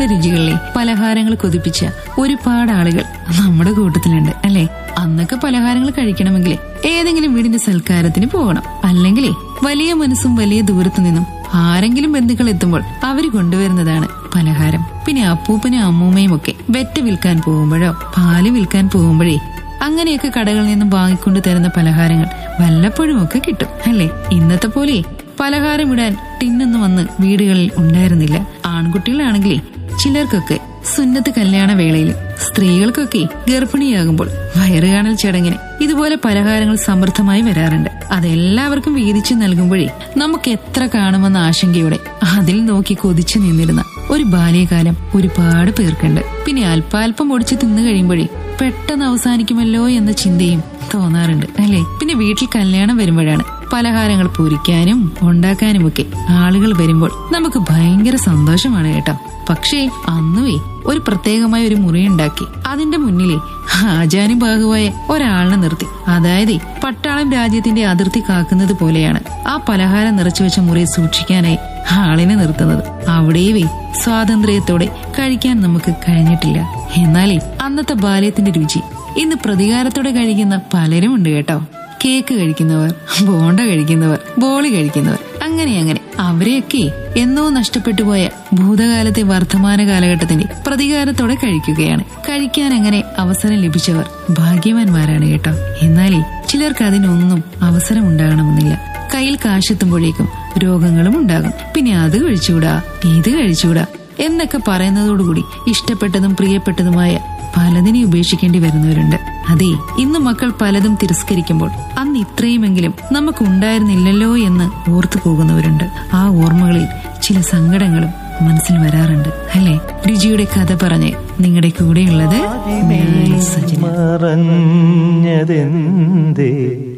പലതരത്തിലുള്ള രുചികളിലെ പലഹാരങ്ങൾ കൊതിപ്പിച്ച ഒരുപാട് ആളുകൾ നമ്മുടെ കൂട്ടത്തിലുണ്ട് അല്ലെ അന്നൊക്കെ പലഹാരങ്ങൾ കഴിക്കണമെങ്കിൽ ഏതെങ്കിലും വീടിന്റെ സൽക്കാരത്തിന് പോകണം അല്ലെങ്കിൽ വലിയ മനസ്സും വലിയ ദൂരത്തു നിന്നും ആരെങ്കിലും ബന്ധുക്കൾ എത്തുമ്പോൾ അവര് കൊണ്ടുവരുന്നതാണ് പലഹാരം പിന്നെ അപ്പൂപ്പനും അമ്മൂമ്മയും ഒക്കെ വെറ്റ വിൽക്കാൻ പോകുമ്പോഴോ പാല് വിൽക്കാൻ പോകുമ്പോഴേ അങ്ങനെയൊക്കെ കടകളിൽ നിന്നും വാങ്ങിക്കൊണ്ട് തരുന്ന പലഹാരങ്ങൾ വല്ലപ്പോഴും ഒക്കെ കിട്ടും അല്ലേ ഇന്നത്തെ പോലെ പലഹാരം ഇടാൻ ടിന്നൊന്നും വന്ന് വീടുകളിൽ ഉണ്ടായിരുന്നില്ല ആൺകുട്ടികളാണെങ്കിലേ ചിലർക്കൊക്കെ സുന്നത്ത് കല്യാണ വേളയിൽ സ്ത്രീകൾക്കൊക്കെ ഗർഭിണിയാകുമ്പോൾ വയറുകാണൽ ചടങ്ങിന് ഇതുപോലെ പലഹാരങ്ങൾ സമൃദ്ധമായി വരാറുണ്ട് അതെല്ലാവർക്കും വീതിച്ചു നൽകുമ്പോഴേ നമുക്ക് എത്ര കാണുമെന്ന ആശങ്കയോടെ അതിൽ നോക്കി കൊതിച്ചു നിന്നിരുന്ന ഒരു ബാല്യകാലം ഒരുപാട് പേർക്കുണ്ട് പിന്നെ അല്പാൽപ്പം ഒടിച്ചു തിന്നു കഴിയുമ്പോഴേ പെട്ടെന്ന് അവസാനിക്കുമല്ലോ എന്ന ചിന്തയും തോന്നാറുണ്ട് അല്ലെ പിന്നെ വീട്ടിൽ കല്യാണം വരുമ്പോഴാണ് പലഹാരങ്ങൾ പൊരിക്കാനും ഉണ്ടാക്കാനുമൊക്കെ ആളുകൾ വരുമ്പോൾ നമുക്ക് ഭയങ്കര സന്തോഷമാണ് കേട്ടോ പക്ഷേ അന്നുവേ ഒരു പ്രത്യേകമായ ഒരു മുറിയുണ്ടാക്കി അതിന്റെ മുന്നിലെ ആചാനും ബാഹുവായ ഒരാളിനെ നിർത്തി അതായത് പട്ടാളം രാജ്യത്തിന്റെ അതിർത്തി കാക്കുന്നത് പോലെയാണ് ആ പലഹാരം നിറച്ചു വെച്ച മുറി സൂക്ഷിക്കാനായി ആളിനെ നിർത്തുന്നത് അവിടെയേ സ്വാതന്ത്ര്യത്തോടെ കഴിക്കാൻ നമുക്ക് കഴിഞ്ഞിട്ടില്ല എന്നാലേ അന്നത്തെ ബാല്യത്തിന്റെ രുചി ഇന്ന് പ്രതികാരത്തോടെ കഴിക്കുന്ന പലരും ഉണ്ട് കേട്ടോ കേക്ക് കഴിക്കുന്നവർ ബോണ്ട കഴിക്കുന്നവർ ബോളി കഴിക്കുന്നവർ അങ്ങനെ അങ്ങനെ അവരെയൊക്കെ എന്നോ നഷ്ടപ്പെട്ടു പോയ ഭൂതകാലത്തെ വർത്തമാന കാലഘട്ടത്തിന്റെ പ്രതികാരത്തോടെ കഴിക്കുകയാണ് കഴിക്കാൻ അങ്ങനെ അവസരം ലഭിച്ചവർ ഭാഗ്യവാന്മാരാണ് കേട്ടോ എന്നാലേ ചിലർക്ക് അതിനൊന്നും അവസരം ഉണ്ടാകണമെന്നില്ല കയ്യിൽ കാശെത്തുമ്പോഴേക്കും രോഗങ്ങളും ഉണ്ടാകും പിന്നെ അത് കഴിച്ചുകൂടാ ഇത് കഴിച്ചുകൂടാ എന്നൊക്കെ പറയുന്നതോടുകൂടി ഇഷ്ടപ്പെട്ടതും പ്രിയപ്പെട്ടതുമായ പലതിനെ ഉപേക്ഷിക്കേണ്ടി വരുന്നവരുണ്ട് അതെ ഇന്ന് മക്കൾ പലതും തിരസ്കരിക്കുമ്പോൾ അന്ന് ഇത്രയുമെങ്കിലും നമുക്ക് ഉണ്ടായിരുന്നില്ലല്ലോ എന്ന് ഓർത്തു പോകുന്നവരുണ്ട് ആ ഓർമ്മകളിൽ ചില സങ്കടങ്ങളും മനസ്സിൽ വരാറുണ്ട് അല്ലെ രുചിയുടെ കഥ പറഞ്ഞ് നിങ്ങളുടെ കൂടെയുള്ളത് ഞാൻ സജന മറഞ്ഞതെന്തേ